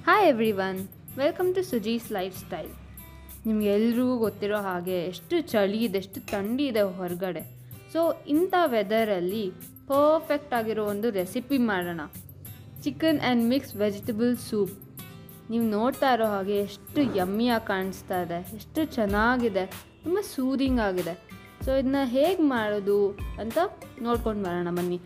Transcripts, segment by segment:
hi every one welcome to Suji's life style ನಿಮ್ಗೆಲ್ರಿಗೂ ಗೊತ್ತಿರೋ ಹಾಗೆ ಎಷ್ಟು ಚಳಿ ಇದೆ ಎಷ್ಟು ಥಂಡಿ ಇದೆ ಹೊರಗಡೆ ಸೊ ಇಂಥ ವೆದರಲ್ಲಿ ಪರ್ಫೆಕ್ಟ್ ಆಗಿರೋ ಒಂದು ರೆಸಿಪಿ ಮಾಡೋಣ chicken and mix vegetable soup ನೀವು ನೋಡ್ತಾ ಇರೋ ಹಾಗೆ ಎಷ್ಟು ಯಮ್ಮಿಯಾಗಿ ಕಾಣಿಸ್ತಾ ಇದೆ ಎಷ್ಟು ಚೆನ್ನಾಗಿದೆ ತುಂಬ ಸೂದಿಂಗ್ ಆಗಿದೆ ಸೊ ಇದನ್ನ ಹೇಗೆ ಮಾಡೋದು ಅಂತ ನೋಡ್ಕೊಂಡು ಬರೋಣ ಬನ್ನಿ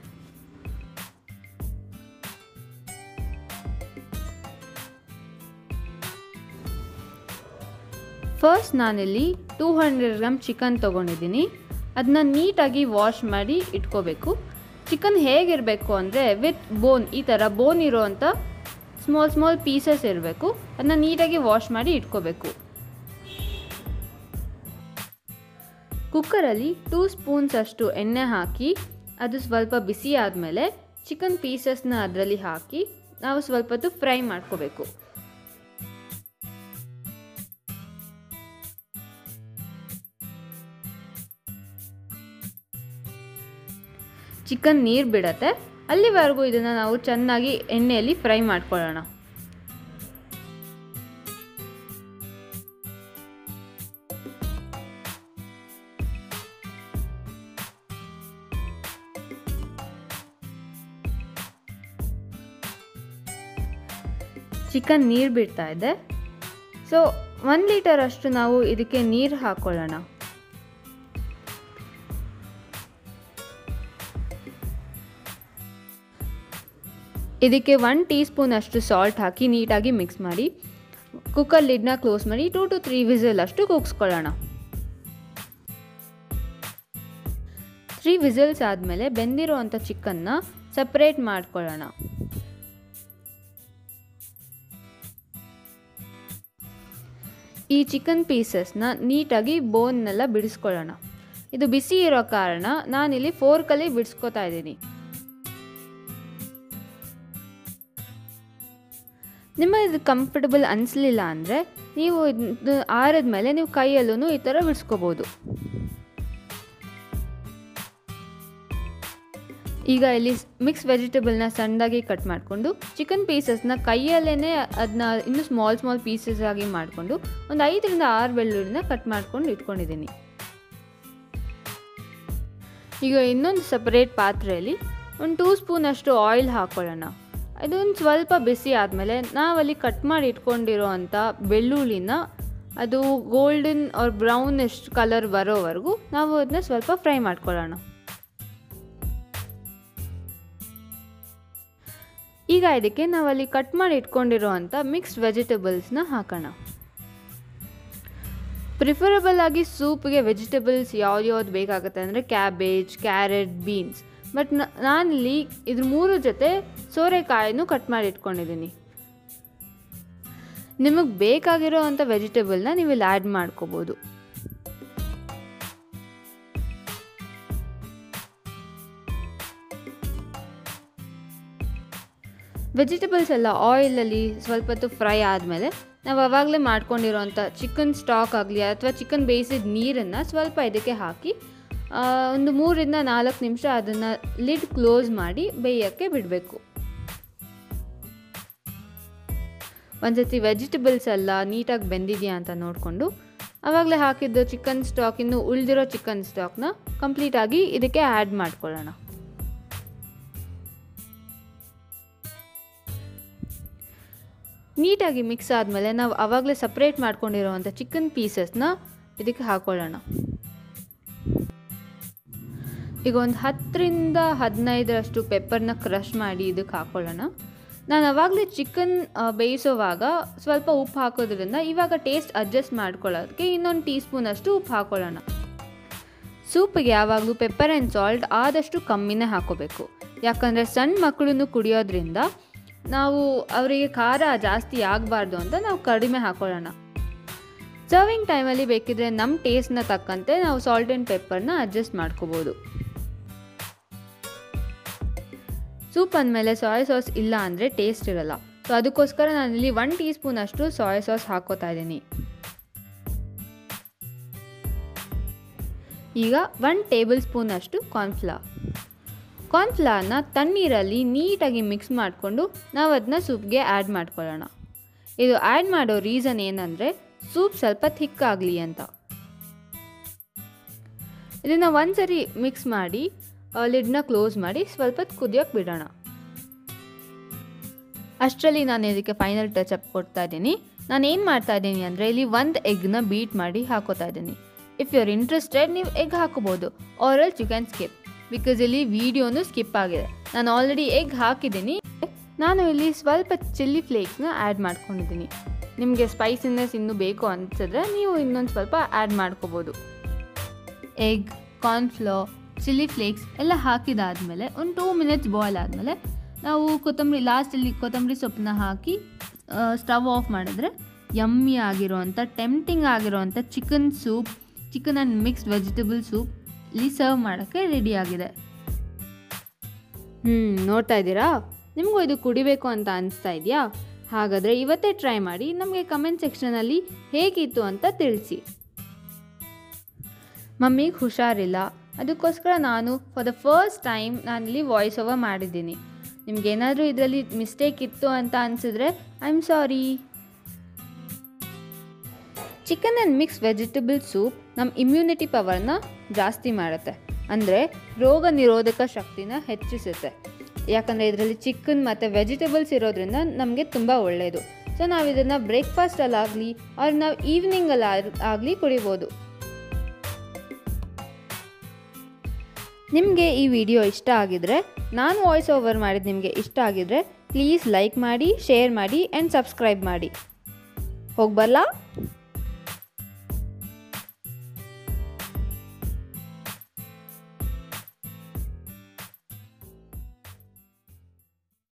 ಫಸ್ಟ್ ನಾನಿಲ್ಲಿ ಟೂ ಹಂಡ್ರೆಡ್ ಗ್ರಾಮ್ ಚಿಕನ್ ತೊಗೊಂಡಿದ್ದೀನಿ ಅದನ್ನ ನೀಟಾಗಿ ವಾಶ್ ಮಾಡಿ ಇಟ್ಕೋಬೇಕು ಚಿಕನ್ ಹೇಗಿರಬೇಕು ಅಂದರೆ ವಿತ್ ಬೋನ್ ಈ ಥರ ಬೋನ್ ಇರೋವಂಥ ಸ್ಮಾಲ್ ಸ್ಮಾಲ್ ಪೀಸಸ್ ಇರಬೇಕು ಅದನ್ನ ನೀಟಾಗಿ ವಾಶ್ ಮಾಡಿ ಇಟ್ಕೋಬೇಕು ಕುಕ್ಕರಲ್ಲಿ ಟೂ ಸ್ಪೂನ್ಸ್ ಅಷ್ಟು ಎಣ್ಣೆ ಹಾಕಿ ಅದು ಸ್ವಲ್ಪ ಬಿಸಿ ಆದಮೇಲೆ ಚಿಕನ್ ಪೀಸಸ್ನ ಅದರಲ್ಲಿ ಹಾಕಿ ನಾವು ಸ್ವಲ್ಪ ಹೊತ್ತು ಫ್ರೈ ಮಾಡ್ಕೋಬೇಕು ಚಿಕನ್ ನೀರು ಬಿಡತ್ತೆ ಅಲ್ಲಿವರೆಗೂ ಇದನ್ನು ನಾವು ಚೆನ್ನಾಗಿ ಎಣ್ಣೆಯಲ್ಲಿ ಫ್ರೈ ಮಾಡ್ಕೊಳ್ಳೋಣ ಚಿಕನ್ ನೀರು ಬಿಡ್ತಾ ಇದೆ ಸೊ ಒಂದು ಲೀಟರ್ ಅಷ್ಟು ನಾವು ಇದಕ್ಕೆ ನೀರು ಹಾಕ್ಕೊಳ್ಳೋಣ ಇದಕ್ಕೆ ಒನ್ ಟೀ ಸ್ಪೂನ್ ಅಷ್ಟು ಸಾಲ್ಟ್ ಹಾಕಿ ನೀಟಾಗಿ ಮಿಕ್ಸ್ ಮಾಡಿ ಕುಕ್ಕರ್ ಲಿಡ್ನ ಕ್ಲೋಸ್ ಮಾಡಿ ಟೂ ಟು ತ್ರೀ ವಿಸಿಲ್ ಅಷ್ಟು ಕೂಗಿಸ್ಕೊಳ್ಳೋಣ ತ್ರೀ ವಿಸಿಲ್ಸ್ ಆದಮೇಲೆ ಬೆಂದಿರೋ ಅಂಥ ಚಿಕನ್ನ ಸಪ್ರೇಟ್ ಮಾಡ್ಕೊಳ್ಳೋಣ ಈ ಚಿಕನ್ ಪೀಸಸ್ನ ನೀಟಾಗಿ ಬೋನ್ನೆಲ್ಲ ಬಿಡಿಸ್ಕೊಳ್ಳೋಣ ಇದು ಬಿಸಿ ಇರೋ ಕಾರಣ ನಾನಿಲ್ಲಿ ಫೋರ್ಕಲ್ಲಿ ಬಿಡಿಸ್ಕೊತಾ ಇದ್ದೀನಿ ನಿಮ್ಮ ಇದು ಕಂಫರ್ಟಬಲ್ ಅನಿಸ್ಲಿಲ್ಲ ಅಂದರೆ ನೀವು ಇದು ಆರಿದ ಮೇಲೆ ನೀವು ಕೈಯಲ್ಲೂ ಈ ಥರ ಬಿಡಿಸ್ಕೋಬೋದು ಈಗ ಇಲ್ಲಿ ಮಿಕ್ಸ್ ವೆಜಿಟೇಬಲ್ನ ಸಣ್ಣದಾಗಿ ಕಟ್ ಮಾಡಿಕೊಂಡು ಚಿಕನ್ ಪೀಸಸ್ನ ಕೈಯಲ್ಲೇ ಅದನ್ನ ಇನ್ನೂ ಸ್ಮಾಲ್ ಸ್ಮಾಲ್ ಪೀಸಸ್ ಆಗಿ ಮಾಡಿಕೊಂಡು ಒಂದು ಐದರಿಂದ ಆರು ಬೆಳ್ಳುಳ್ಳಿನ ಕಟ್ ಮಾಡ್ಕೊಂಡು ಇಟ್ಕೊಂಡಿದ್ದೀನಿ ಈಗ ಇನ್ನೊಂದು ಸಪ್ರೇಟ್ ಪಾತ್ರೆಯಲ್ಲಿ ಒಂದು ಟೂ ಸ್ಪೂನ್ ಅಷ್ಟು ಆಯಿಲ್ ಹಾಕ್ಕೊಳ್ಳೋಣ ಅದೊಂದು ಸ್ವಲ್ಪ ಬಿಸಿ ಆದಮೇಲೆ ನಾವಲ್ಲಿ ಕಟ್ ಮಾಡಿ ಇಟ್ಕೊಂಡಿರೋ ಅಂಥ ಬೆಳ್ಳುಳ್ಳಿನ ಅದು ಗೋಲ್ಡನ್ ಆರ್ ಬ್ರೌನಿಶ್ ಕಲರ್ ಬರೋವರೆಗೂ ನಾವು ಅದನ್ನ ಸ್ವಲ್ಪ ಫ್ರೈ ಮಾಡ್ಕೊಳ್ಳೋಣ ಈಗ ಇದಕ್ಕೆ ನಾವಲ್ಲಿ ಕಟ್ ಮಾಡಿ ಇಟ್ಕೊಂಡಿರೋ ಅಂಥ ಮಿಕ್ಸ್ಡ್ ವೆಜಿಟೇಬಲ್ಸ್ನ ಹಾಕೋಣ ಪ್ರಿಫರಬಲ್ ಆಗಿ ಸೂಪ್ಗೆ ವೆಜಿಟೇಬಲ್ಸ್ ಯಾವ್ದು ಯಾವ್ದು ಬೇಕಾಗುತ್ತೆ ಅಂದರೆ ಕ್ಯಾಬೇಜ್ ಕ್ಯಾರೆಟ್ ಬೀನ್ಸ್ ಬಟ್ ನಾನಿಲ್ಲಿ ಇದ್ರ ಮೂರು ಜೊತೆ ಸೋರೆಕಾಯನ್ನು ಕಟ್ ಮಾಡಿ ಇಟ್ಕೊಂಡಿದ್ದೀನಿ ನಿಮಗೆ ಬೇಕಾಗಿರೋ ಅಂಥ ವೆಜಿಟೇಬಲ್ನ ನೀವು ಇಲ್ಲಿ ಆ್ಯಡ್ ಮಾಡ್ಕೋಬೋದು ವೆಜಿಟೇಬಲ್ಸ್ ಎಲ್ಲ ಆಯಿಲಲ್ಲಿ ಸ್ವಲ್ಪ ಹೊತ್ತು ಫ್ರೈ ಆದಮೇಲೆ ನಾವು ಆವಾಗಲೇ ಮಾಡ್ಕೊಂಡಿರೋಂಥ ಚಿಕನ್ ಸ್ಟಾಕ್ ಆಗಲಿ ಅಥವಾ ಚಿಕನ್ ಬೇಯಿಸಿದ ನೀರನ್ನು ಸ್ವಲ್ಪ ಇದಕ್ಕೆ ಹಾಕಿ ಒಂದು ಮೂರಿಂದ ನಾಲ್ಕು ನಿಮಿಷ ಅದನ್ನು ಲಿಡ್ ಕ್ಲೋಸ್ ಮಾಡಿ ಬೇಯೋಕ್ಕೆ ಬಿಡಬೇಕು ಒಂದ್ಸತಿ ವೆಜಿಟೇಬಲ್ಸ್ ಎಲ್ಲ ನೀಟಾಗಿ ಬೆಂದಿದೆಯಾ ಅಂತ ನೋಡಿಕೊಂಡು ಆವಾಗಲೇ ಹಾಕಿದ್ದು ಚಿಕನ್ ಸ್ಟಾಕ್ ಇನ್ನು ಉಳಿದಿರೋ ಚಿಕನ್ ಸ್ಟಾಕ್ನ ಕಂಪ್ಲೀಟಾಗಿ ಇದಕ್ಕೆ ಆ್ಯಡ್ ಮಾಡ್ಕೊಳ್ಳೋಣ ನೀಟಾಗಿ ಮಿಕ್ಸ್ ಆದಮೇಲೆ ನಾವು ಆವಾಗಲೇ ಸಪ್ರೇಟ್ ಮಾಡ್ಕೊಂಡಿರೋವಂಥ ಚಿಕನ್ ಪೀಸಸ್ನ ಇದಕ್ಕೆ ಹಾಕೊಳ್ಳೋಣ ಈಗ ಒಂದು ಹತ್ತರಿಂದ ಹದಿನೈದರಷ್ಟು ಪೆಪ್ಪರ್ನ ಕ್ರಷ್ ಮಾಡಿ ಇದಕ್ಕೆ ಹಾಕೊಳ್ಳೋಣ ನಾನು ಆವಾಗಲೇ ಚಿಕನ್ ಬೇಯಿಸೋವಾಗ ಸ್ವಲ್ಪ ಉಪ್ಪು ಹಾಕೋದ್ರಿಂದ ಇವಾಗ ಟೇಸ್ಟ್ ಅಡ್ಜಸ್ಟ್ ಮಾಡ್ಕೊಳ್ಳೋದಕ್ಕೆ ಇನ್ನೊಂದು ಟೀ ಸ್ಪೂನಷ್ಟು ಉಪ್ಪು ಹಾಕೊಳ್ಳೋಣ ಸೂಪಿಗೆ ಯಾವಾಗಲೂ ಪೆಪ್ಪರ್ ಆ್ಯಂಡ್ ಸಾಲ್ಟ್ ಆದಷ್ಟು ಕಮ್ಮಿನೇ ಹಾಕೋಬೇಕು ಯಾಕಂದರೆ ಸಣ್ಣ ಮಕ್ಕಳನ್ನು ಕುಡಿಯೋದ್ರಿಂದ ನಾವು ಅವರಿಗೆ ಖಾರ ಜಾಸ್ತಿ ಆಗಬಾರ್ದು ಅಂತ ನಾವು ಕಡಿಮೆ ಹಾಕೊಳ್ಳೋಣ ಸರ್ವಿಂಗ್ ಟೈಮಲ್ಲಿ ಬೇಕಿದ್ರೆ ನಮ್ಮ ಟೇಸ್ಟ್ನ ತಕ್ಕಂತೆ ನಾವು ಸಾಲ್ಟ್ ಆ್ಯಂಡ್ ಪೆಪ್ಪರ್ನ ಅಡ್ಜಸ್ಟ್ ಮಾಡ್ಕೋಬೋದು ಸೂಪ್ ಅಂದಮೇಲೆ ಸಾಯ್ ಸಾಸ್ ಇಲ್ಲ ಅಂದರೆ ಟೇಸ್ಟ್ ಇರಲ್ಲ ಸೊ ಅದಕ್ಕೋಸ್ಕರ ನಾನಿಲ್ಲಿ ಒನ್ ಟೀ ಸ್ಪೂನ್ ಅಷ್ಟು ಸಾಯ್ ಸಾಸ್ ಹಾಕೋತಾ ಇದ್ದೀನಿ ಈಗ ಒನ್ ಟೇಬಲ್ ಸ್ಪೂನ್ ಅಷ್ಟು ಕಾರ್ನ್ಫ್ಲವರ್ ಕಾರ್ನ್ಫ್ಲವರ್ನ ತಣ್ಣೀರಲ್ಲಿ ನೀಟಾಗಿ ಮಿಕ್ಸ್ ಮಾಡಿಕೊಂಡು ನಾವು ಅದನ್ನ ಸೂಪ್ಗೆ ಆ್ಯಡ್ ಮಾಡ್ಕೊಳ್ಳೋಣ ಇದು ಆ್ಯಡ್ ಮಾಡೋ ರೀಸನ್ ಏನಂದರೆ ಸೂಪ್ ಸ್ವಲ್ಪ ಥಿಕ್ಕಾಗಲಿ ಅಂತ ಇದನ್ನು ಒಂದ್ಸರಿ ಮಿಕ್ಸ್ ಮಾಡಿ ಲಿಡ್ನ ಕ್ಲೋಸ್ ಮಾಡಿ ಸ್ವಲ್ಪ ಹೊತ್ತು ಕುದಿಯೋಕೆ ಬಿಡೋಣ ಅಷ್ಟರಲ್ಲಿ ನಾನು ಇದಕ್ಕೆ ಫೈನಲ್ ಟಚ್ ಅಪ್ ಕೊಡ್ತಾ ಇದ್ದೀನಿ ನಾನು ಏನು ಮಾಡ್ತಾ ಇದ್ದೀನಿ ಅಂದರೆ ಇಲ್ಲಿ ಒಂದು ಎಗ್ನ ಬೀಟ್ ಮಾಡಿ ಹಾಕೋತಾ ಇದ್ದೀನಿ ಇಫ್ ಯು ಆರ್ ಇಂಟ್ರೆಸ್ಟೆಡ್ ನೀವು ಎಗ್ ಹಾಕೋಬೋದು or else you can skip because ಇಲ್ಲಿ ವಿಡಿಯೋನು ಸ್ಕಿಪ್ ಆಗಿದೆ ನಾನು ಆಲ್ರೆಡಿ ಎಗ್ ಹಾಕಿದ್ದೀನಿ ನಾನು ಇಲ್ಲಿ ಸ್ವಲ್ಪ ಚಿಲ್ಲಿ ಫ್ಲೇಕ್ಸ್ನ ಆ್ಯಡ್ ಮಾಡ್ಕೊಂಡಿದ್ದೀನಿ ನಿಮಗೆ ಸ್ಪೈಸಿನೆಸ್ ಇನ್ನೂ ಬೇಕು ಅನಿಸಿದ್ರೆ ನೀವು ಇನ್ನೊಂದು ಸ್ವಲ್ಪ ಆ್ಯಡ್ ಮಾಡ್ಕೋಬೋದು ಎಗ್ ಕಾರ್ನ್ಫ್ಲೋರ್ ಚಿಲ್ಲಿ ಫ್ಲೇಕ್ಸ್ ಎಲ್ಲ ಹಾಕಿದಾದಮೇಲೆ ಒಂದು ಟೂ ಮಿನಿಟ್ಸ್ ಬಾಯ್ಲ್ ಆದಮೇಲೆ ನಾವು ಕೊತ್ತಂಬರಿ ಲಾಸ್ಟಲ್ಲಿ ಕೊತ್ತಂಬರಿ ಸೊಪ್ಪನ್ನ ಹಾಕಿ ಸ್ಟವ್ ಆಫ್ ಮಾಡಿದ್ರೆ ಯಮ್ಮಿ ಆಗಿರೋವಂಥ ಟೆಂಪ್ಟಿಂಗ್ ಆಗಿರೋವಂಥ chicken soup chicken and mixed vegetable soup ಇಲ್ಲಿ ಸರ್ವ್ ಮಾಡೋಕ್ಕೆ ರೆಡಿ ಆಗಿದೆ ಹ್ಞೂ ನೋಡ್ತಾ ಇದ್ದೀರಾ ನಿಮಗೂ ಇದು ಕುಡಿಬೇಕು ಅಂತ ಅನಿಸ್ತಾ ಇದೆಯಾ ಹಾಗಾದರೆ ಇವತ್ತೇ ಟ್ರೈ ಮಾಡಿ ನಮಗೆ ಕಮೆಂಟ್ ಸೆಕ್ಷನಲ್ಲಿ ಹೇಗಿತ್ತು ಅಂತ ತಿಳಿಸಿ ಮಮ್ಮಿಗೆ ಹುಷಾರಿಲ್ಲ ಅದಕ್ಕೋಸ್ಕರ ನಾನು ಫಾರ್ ದ ಫಸ್ಟ್ ಟೈಮ್ ನಾನಿಲ್ಲಿ ವಾಯ್ಸ್ ಓವರ್ ಮಾಡಿದ್ದೀನಿ ನಿಮ್ಗೇನಾದರೂ ಇದರಲ್ಲಿ ಮಿಸ್ಟೇಕ್ ಇತ್ತು ಅಂತ ಅನಿಸಿದ್ರೆ I am sorry chicken and mix vegetable soup ನಮ್ಮ ಇಮ್ಯುನಿಟಿ ಪವರ್ನ ಜಾಸ್ತಿ ಮಾಡುತ್ತೆ ಅಂದರೆ ರೋಗ ನಿರೋಧಕ ಶಕ್ತಿನ ಹೆಚ್ಚಿಸುತ್ತೆ ಯಾಕಂದರೆ ಇದರಲ್ಲಿ ಚಿಕನ್ ಮತ್ತು ವೆಜಿಟೇಬಲ್ಸ್ ಇರೋದ್ರಿಂದ ನಮಗೆ ತುಂಬ ಒಳ್ಳೆಯದು ಸೊ ನಾವು ಇದನ್ನು ಬ್ರೇಕ್ಫಾಸ್ಟಲ್ಲಾಗಲಿ ಅವ್ರು ನಾವು ಈವ್ನಿಂಗಲ್ಲಿ ಆಗಲಿ ಕುಡಿಬೋದು ನಿಮಗೆ ಈ ವಿಡಿಯೋ ಇಷ್ಟ ಆಗಿದರೆ ನಾನು ವಾಯ್ಸ್ ಓವರ್ ಮಾಡಿದ್ದು ನಿಮಗೆ ಇಷ್ಟ ಆಗಿದರೆ ಪ್ಲೀಸ್ ಲೈಕ್ ಮಾಡಿ ಶೇರ್ ಮಾಡಿ ಆ್ಯಂಡ್ ಸಬ್ಸ್ಕ್ರೈಬ್ ಮಾಡಿ ಹೋಗಿ ಬರಲಾ